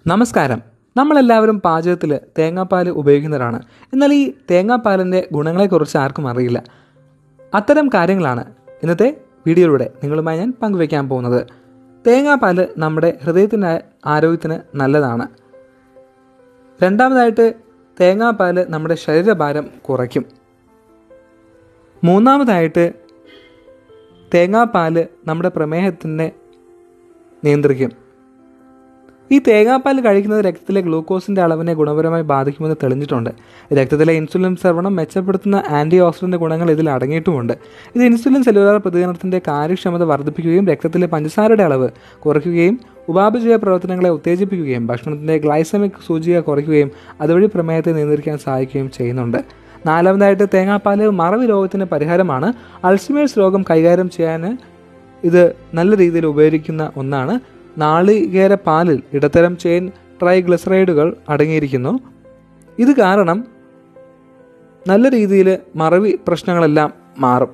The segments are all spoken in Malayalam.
നമസ്കാരം നമ്മളെല്ലാവരും പാചകത്തിൽ തേങ്ങാപ്പാൽ ഉപയോഗിക്കുന്നവരാണ് എന്നാൽ ഈ തേങ്ങാപ്പാലിൻ്റെ ഗുണങ്ങളെക്കുറിച്ച് ആർക്കും അറിയില്ല അത്തരം കാര്യങ്ങളാണ് ഇന്നത്തെ വീഡിയോയിലൂടെ നിങ്ങളുമായി ഞാൻ പങ്കുവയ്ക്കാൻ പോകുന്നത് തേങ്ങാപ്പാൽ നമ്മുടെ ഹൃദയത്തിൻ്റെ ആരോഗ്യത്തിന് നല്ലതാണ് രണ്ടാമതായിട്ട് തേങ്ങാപ്പാൽ നമ്മുടെ ശരീരഭാരം കുറയ്ക്കും മൂന്നാമതായിട്ട് തേങ്ങാപ്പാൽ നമ്മുടെ പ്രമേഹത്തിനെ നിയന്ത്രിക്കും ഈ തേങ്ങാപ്പാൽ കഴിക്കുന്നത് രക്തത്തിലെ ഗ്ലൂക്കോസിൻ്റെ അളവിനെ ഗുണപരമായി ബാധിക്കുമെന്ന് തെളിഞ്ഞിട്ടുണ്ട് രക്തത്തിലെ ഇൻസുലിൻ സ്രവണം മെച്ചപ്പെടുത്തുന്ന ആൻറ്റി ഓക്സിഡൻ്റ് ഗുണങ്ങൾ ഇതിൽ അടങ്ങിയിട്ടുമുണ്ട് ഇത് ഇൻസുലിൻ സെല്ലുലാർ പ്രതികരണത്തിൻ്റെ കാര്യക്ഷമത വർദ്ധിപ്പിക്കുകയും രക്തത്തിലെ പഞ്ചസാരയുടെ അളവ് കുറയ്ക്കുകയും ഉപാപചയ പ്രവർത്തനങ്ങളെ ഉത്തേജിപ്പിക്കുകയും ഭക്ഷണത്തിൻ്റെ ഗ്ലൈസമിക് സൂചിക കുറയ്ക്കുകയും അതുവഴി പ്രമേഹത്തെ നിയന്ത്രിക്കാൻ സഹായിക്കുകയും ചെയ്യുന്നുണ്ട് നാലാമതായിട്ട് തേങ്ങാപ്പാൽ മറവി രോഗത്തിന് പരിഹാരമാണ് അൾസിമേഴ്സ് രോഗം കൈകാര്യം ചെയ്യാൻ ഇത് നല്ല രീതിയിൽ ഉപകരിക്കുന്ന ഒന്നാണ് നാളികേര പാലിൽ ഇടത്തരം ചെയിൻ ട്രൈഗ്ലിസറൈഡുകൾ അടങ്ങിയിരിക്കുന്നു ഇത് കാരണം നല്ല രീതിയിൽ മറവി പ്രശ്നങ്ങളെല്ലാം മാറും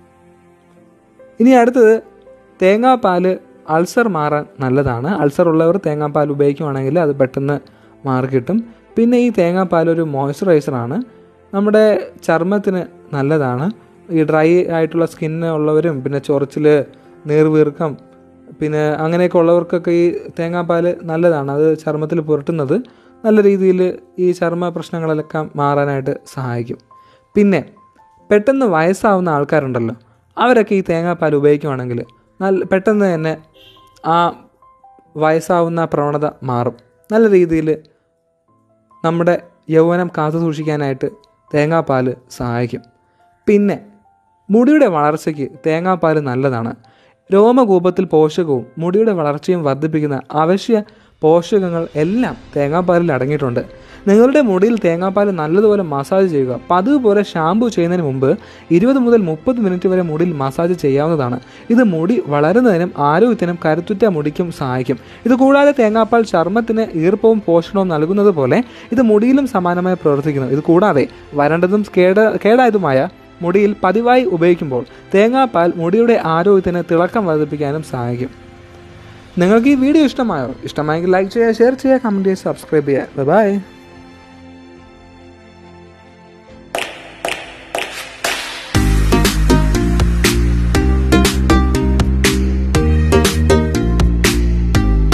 ഇനി അടുത്തത് തേങ്ങാപ്പാൽ അൾസർ മാറാൻ നല്ലതാണ് അൾസർ ഉള്ളവർ തേങ്ങാപ്പാൽ ഉപയോഗിക്കുവാണെങ്കിൽ അത് പെട്ടെന്ന് മാറി കിട്ടും പിന്നെ ഈ തേങ്ങാപ്പാൽ ഒരു മോയ്സ്ചറൈസറാണ് നമ്മുടെ ചർമ്മത്തിന് നല്ലതാണ് ഈ ഡ്രൈ ആയിട്ടുള്ള സ്കിന്ന് ഉള്ളവരും പിന്നെ ചൊറിച്ചിൽ നീർവീർക്കം പിന്നെ അങ്ങനെയൊക്കെ ഉള്ളവർക്കൊക്കെ ഈ തേങ്ങാപ്പാൽ നല്ലതാണ് അത് ചർമ്മത്തിൽ പുരട്ടുന്നത് നല്ല രീതിയിൽ ഈ ചർമ്മ പ്രശ്നങ്ങളിലൊക്കെ മാറാനായിട്ട് സഹായിക്കും പിന്നെ പെട്ടെന്ന് വയസ്സാവുന്ന ആൾക്കാരുണ്ടല്ലോ അവരൊക്കെ ഈ തേങ്ങാപ്പാൽ ഉപയോഗിക്കുവാണെങ്കിൽ നല്ല പെട്ടെന്ന് തന്നെ ആ വയസ്സാവുന്ന പ്രവണത മാറും നല്ല രീതിയിൽ നമ്മുടെ യൗവനം കാത്തു സൂക്ഷിക്കാനായിട്ട് തേങ്ങാപ്പാൽ സഹായിക്കും പിന്നെ മുടിയുടെ വളർച്ചയ്ക്ക് തേങ്ങാപ്പാൽ നല്ലതാണ് രോമകൂപത്തിൽ പോഷകവും മുടിയുടെ വളർച്ചയും വർദ്ധിപ്പിക്കുന്ന അവശ്യ പോഷകങ്ങൾ എല്ലാം തേങ്ങാപ്പാലിൽ അടങ്ങിയിട്ടുണ്ട് നിങ്ങളുടെ മുടിയിൽ തേങ്ങാപ്പാൽ നല്ലതുപോലെ മസാജ് ചെയ്യുക പതിവ് പോലെ ഷാമ്പു ചെയ്യുന്നതിന് മുമ്പ് ഇരുപത് മുതൽ മുപ്പത് മിനിറ്റ് വരെ മുടിയിൽ മസാജ് ചെയ്യാവുന്നതാണ് ഇത് മുടി വളരുന്നതിനും ആരോഗ്യത്തിനും കരുത്തുറ്റ മുടിക്കും സഹായിക്കും ഇത് കൂടാതെ തേങ്ങാപ്പാൽ ചർമ്മത്തിന് ഈർപ്പവും പോഷണവും നൽകുന്നത് പോലെ ഇത് മുടിയിലും സമാനമായി പ്രവർത്തിക്കുന്നു ഇത് കൂടാതെ വരണ്ടതും കേട കേടായതുമായ മുടിയിൽ പതിവായി ഉപയോഗിക്കുമ്പോൾ തേങ്ങാപ്പാൽ മുടിയുടെ ആരോഗ്യത്തിന് തിളക്കം വർദ്ധിപ്പിക്കാനും സഹായിക്കും നിങ്ങൾക്ക് ഈ വീഡിയോ ഇഷ്ടമായോ ഇഷ്ടമായെങ്കിൽ ലൈക്ക് ചെയ്യുക ഷെയർ ചെയ്യുക കമൻറ്റ് ചെയ്യുക സബ്സ്ക്രൈബ് ചെയ്യുക ബൈ